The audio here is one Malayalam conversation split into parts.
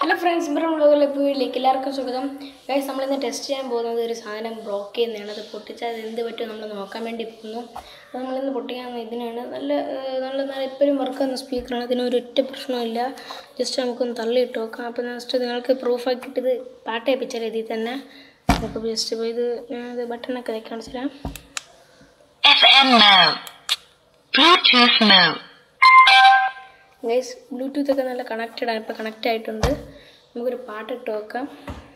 ഹലോ ഫ്രണ്ട്സ് ബ്രൗൺ വ്ലോഗിലെ വീട്ടിലേക്ക് എല്ലാവർക്കും സ്വാഗതം ഗൈസ് നമ്മളിന്ന് ടെസ്റ്റ് ചെയ്യാൻ പോകുന്നത് ഒരു സാധനം ബ്ലോക്ക് ചെയ്യുന്നതാണ് അത് പൊട്ടിച്ചാൽ അത് എന്ത് പറ്റും നമ്മൾ നോക്കാൻ വേണ്ടി പോകുന്നു അത് നമ്മളിന്ന് പൊട്ടിക്കാൻ ഇതിനാണ് നല്ല ഏഹ്, നല്ല നല്ല എപ്പോഴും വർക്ക് ചെയ്യുന്ന സ്പീക്കറാണ് ഇതിന് ഒരു ഒറ്റ പ്രശ്നമില്ല ജസ്റ്റ് നമുക്കൊന്ന് തള്ളിയിട്ട് നോക്കാം അപ്പോൾ ജസ്റ്റ് നിങ്ങൾക്ക് പ്രൂഫ് ആക്കിയിട്ട് ഇത് പാട്ട് ഏൽപ്പിച്ചാൽ ഇതിൽ തന്നെ നമുക്ക് ജസ്റ്റ് ഇപ്പോൾ ഇത് ഞാനത് ബട്ടണൊക്കെ കാണിച്ചു തരാം FM mode. Bluetooth mode. Guys Bluetooth ഒക്കെ നല്ല കണക്റ്റഡ് ആണ് ഇപ്പോൾ കണക്റ്റ് ആയിട്ടുണ്ട് നമുക്കൊരു പാട്ട് ഇട്ട് നോക്കാം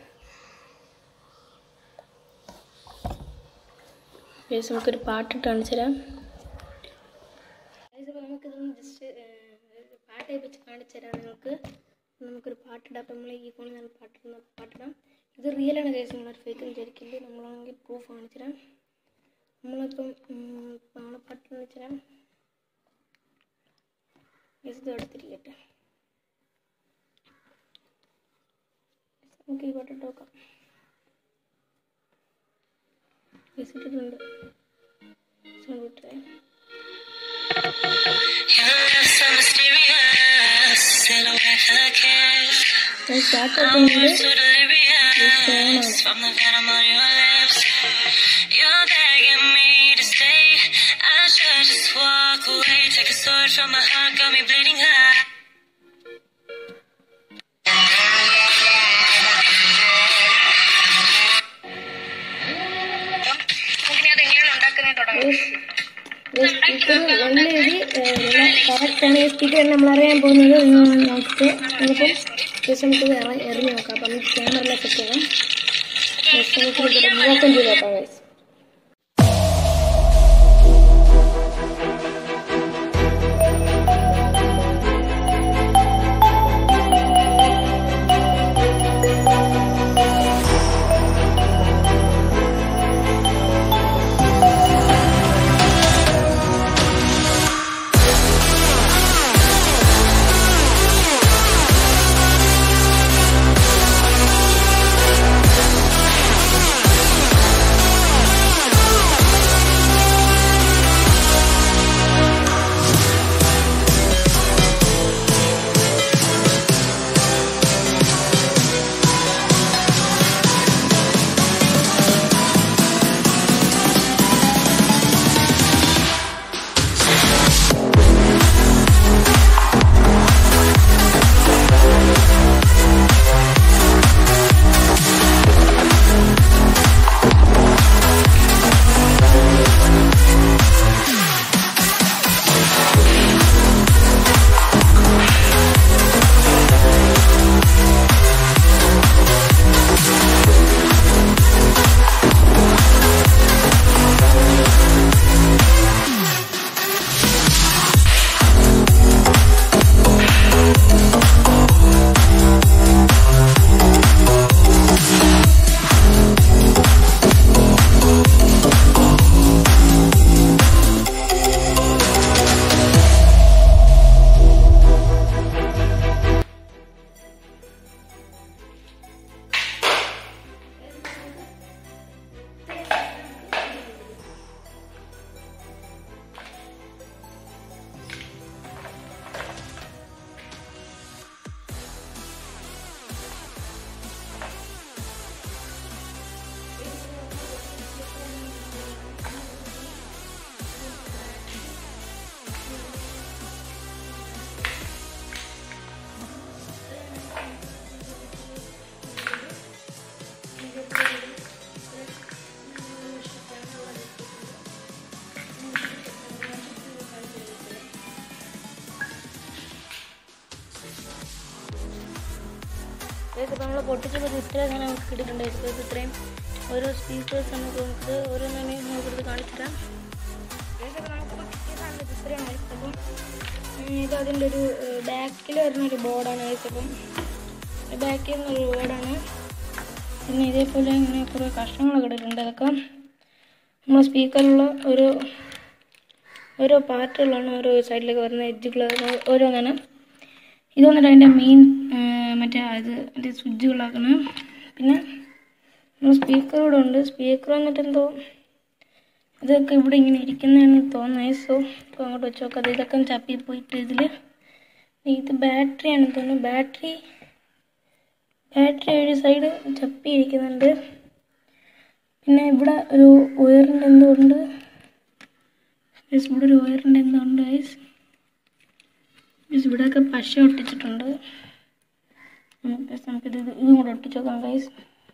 ഗൈസ് നമുക്കൊരു പാട്ടിട്ട് കാണിച്ചു തരാം ഗൈസ് അപ്പോൾ നമുക്കിതൊന്ന് ജസ്റ്റ് പാട്ട് ഏൽപ്പിച്ച് കാണിച്ചു തരാം നിങ്ങൾക്ക് നമുക്കൊരു പാട്ടിടാം അപ്പോൾ നമ്മൾ ഈ ഫോണിൽ നല്ല പാട്ടിടുന്ന പാട്ടിടാം ഇത് റിയലാണ് ഗൈസ് നമ്മളൊരു ഫേക്ക് വിചാരിക്കില്ല നമ്മളാണെങ്കിൽ പ്രൂഫ് കാണിച്ചു തരാം നമ്മളിപ്പം ഉം, നമ്മളെ പാട്ട് കാണിച്ചു തരാം ഇത് എടുത്തിരിക്കട്ടെ നമുക്ക് ഈ പാട്ടിട്ട് നോക്കാം ഇട്ടിട്ടുണ്ട് സൗണ്ട് വിട്ടേ Your lips so mysterious. Silhouette of a kiss. ഞാൻ സ്റ്റാർട്ട് I'm ആക്കുന്നുണ്ട് so delirious from the venom on your lips. You're begging me to stay. I should just walk away. Take a sword from my heart, got me bleeding high. Speaker നല്ല രീതി കറക്റ്റാണ് ഈ സ്പീക്കർ നമ്മൾ അറിയാൻ പോകുന്നത് നിങ്ങൾ നോക്കിയിട്ട് നമുക്കിപ്പം ജസ്റ്റ് നമുക്ക് ഇത് എറി- എറിഞ്ഞ് നോക്കാം അപ്പം നമുക്ക് ക്യാമറ സെറ്റ് ചെയ്യണം ജസ്റ്റ് നമുക്ക് ഇത് ഓപ്പൺ ചെയ്ത് നോക്കാം guys. ഇതിപ്പോൾ നമ്മൾ പൊട്ടിച്ചപ്പോൾ ഇത് ഇത്ര അങ്ങനെ നമുക്ക് കിട്ടിയിട്ടുണ്ട് ഇപ്പോൾ ഇത് ഇത്രയും ഓരോ സ്പീക്കേഴ്സ് നമുക്ക് നമുക്ക് ഓരോന്നും നമുക്കിത് കാണിച്ചിട്ടാം ഇതിപ്പോൾ നമുക്കിപ്പോൾ കിട്ടിയതാണ് ഇത് ഇത്രയാണ് അപ്പം ഉം, ഇത് അതിൻ്റെ ഒരു ബാക്കിൽ വരുന്ന ഒരു ബോർഡാണ് അപ്പം ബാക്കിൽ നിന്നൊരു ബോർഡാണ് പിന്നെ ഇതേപോലെ ഇങ്ങനെ കുറേ കഷ്ണങ്ങളൊക്കെ ഇട്ടിട്ടുണ്ട് അതൊക്കെ നമ്മൾ സ്പീക്കറിലുള്ള ഒരു ഓരോ പാർട്ടുകളാണ് ഓരോ സൈഡിലേക്ക് വരുന്ന എഡ്ജുകൾ ഓരോന്നാണ് ഇത് വന്നിട്ട് അതിൻ്റെ മെയിൻ മറ്റേ ഇത് അതിൻ്റെ സ്വിച്ചുകളാക്കണം പിന്നെ നമ്മൾ സ്പീക്കർ കൂടെ ഉണ്ട് സ്പീക്കർ വന്നിട്ട് എന്തോ ഇതൊക്കെ ഇവിടെ ഇങ്ങനെ ഇരിക്കുന്നതാണ് തോന്നുന്നത് സോ ഇപ്പോൾ അങ്ങോട്ട് വെച്ച് നോക്കാം അത് ഇതൊക്കെ ചപ്പി പോയിട്ട് ഇതിൽ ഇത് ബാറ്ററി ആണെന്ന് തോന്നുന്നു ബാറ്ററി ബാറ്ററി ഒരു സൈഡ് ചപ്പിയിരിക്കുന്നുണ്ട് പിന്നെ ഇവിടെ ഒരു വയറിൻ്റെ എന്തോ ഉണ്ട് Guys, ഇവിടെ ഒരു വയറിൻ്റെ എന്തോ ഉണ്ട് ഗൈസ് ഗൈസ് ഇവിടെയൊക്കെ പശ ഒട്ടിച്ചിട്ടുണ്ട് ഗൈസ് നമുക്കിത് ഇത് ഇതും കൂടെ ഒട്ടിച്ച് നോക്കാം ഗൈസ്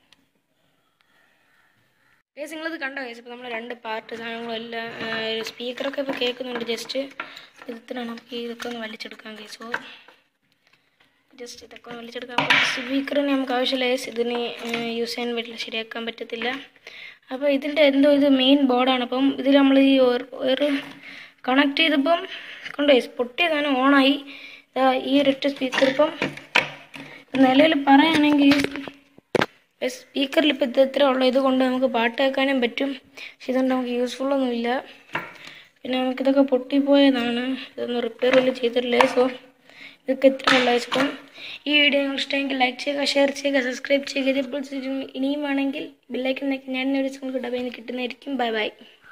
ഗൈസ് നിങ്ങളിത് കണ്ടോ ഗൈസ് ഇപ്പോൾ നമ്മൾ രണ്ട് പാർട്ട് സാധനങ്ങളും എല്ലാം സ്പീക്കറൊക്കെ ഇപ്പോൾ കേൾക്കുന്നുണ്ട് ജസ്റ്റ് ഇത് ഇത്രയാണ് നമുക്ക് ഇതൊക്കെ ഒന്ന് വലിച്ചെടുക്കാം ഗൈസ് സോ ജസ്റ്റ് ഇതൊക്കെ ഒന്ന് വലിച്ചെടുക്കാം സ്പീക്കറിന് നമുക്ക് ആവശ്യമില്ല ഗൈസ് ഇതിന് യൂസ് ചെയ്യാൻ പറ്റില്ല ശരിയാക്കാൻ പറ്റത്തില്ല അപ്പോൾ ഇതിൻ്റെ എന്തോ ഇത് മെയിൻ ബോർഡാണ് അപ്പം ഇതിൽ നമ്മൾ ഈ ഒരു കണക്ട് ചെയ്തപ്പം കണ്ടോ ഗൈസ് പൊട്ടിയ സാധനം ഓണായി ഇതാ ഈ ഒരൊറ്റ സ്പീക്കർ ഇപ്പം നിലവിൽ പറയുകയാണെങ്കിൽ സ്പീക്കറിൽ ഇപ്പോൾ ഇത് ഇത്ര ഉള്ളൂ ഇതുകൊണ്ട് നമുക്ക് പാട്ട് കേൾക്കാനും പറ്റും പക്ഷെ ഇതുകൊണ്ട് നമുക്ക് യൂസ്ഫുൾ ഒന്നുമില്ല പിന്നെ നമുക്കിതൊക്കെ പൊട്ടിപ്പോയതാണ് ഇതൊന്നും റിപ്പയർ വല്ലതും ചെയ്തിട്ടില്ല സോ ഇതൊക്കെ ഇത്ര ഉള്ള ഇപ്പം ഈ വീഡിയോ നിങ്ങൾ ഇഷ്ടമെങ്കിൽ ലൈക്ക് ചെയ്യുക ഷെയർ ചെയ്യുക സബ്സ്ക്രൈബ് ചെയ്യുക ഇതിപ്പോൾ ഇനിയും വേണമെങ്കിൽ ബില്ലൈക്കൻ ഞാൻ ഒരു ദിവസം കൂടെ ഡബയിൽ നിന്ന് കിട്ടുന്നതായിരിക്കും ബൈ ബൈ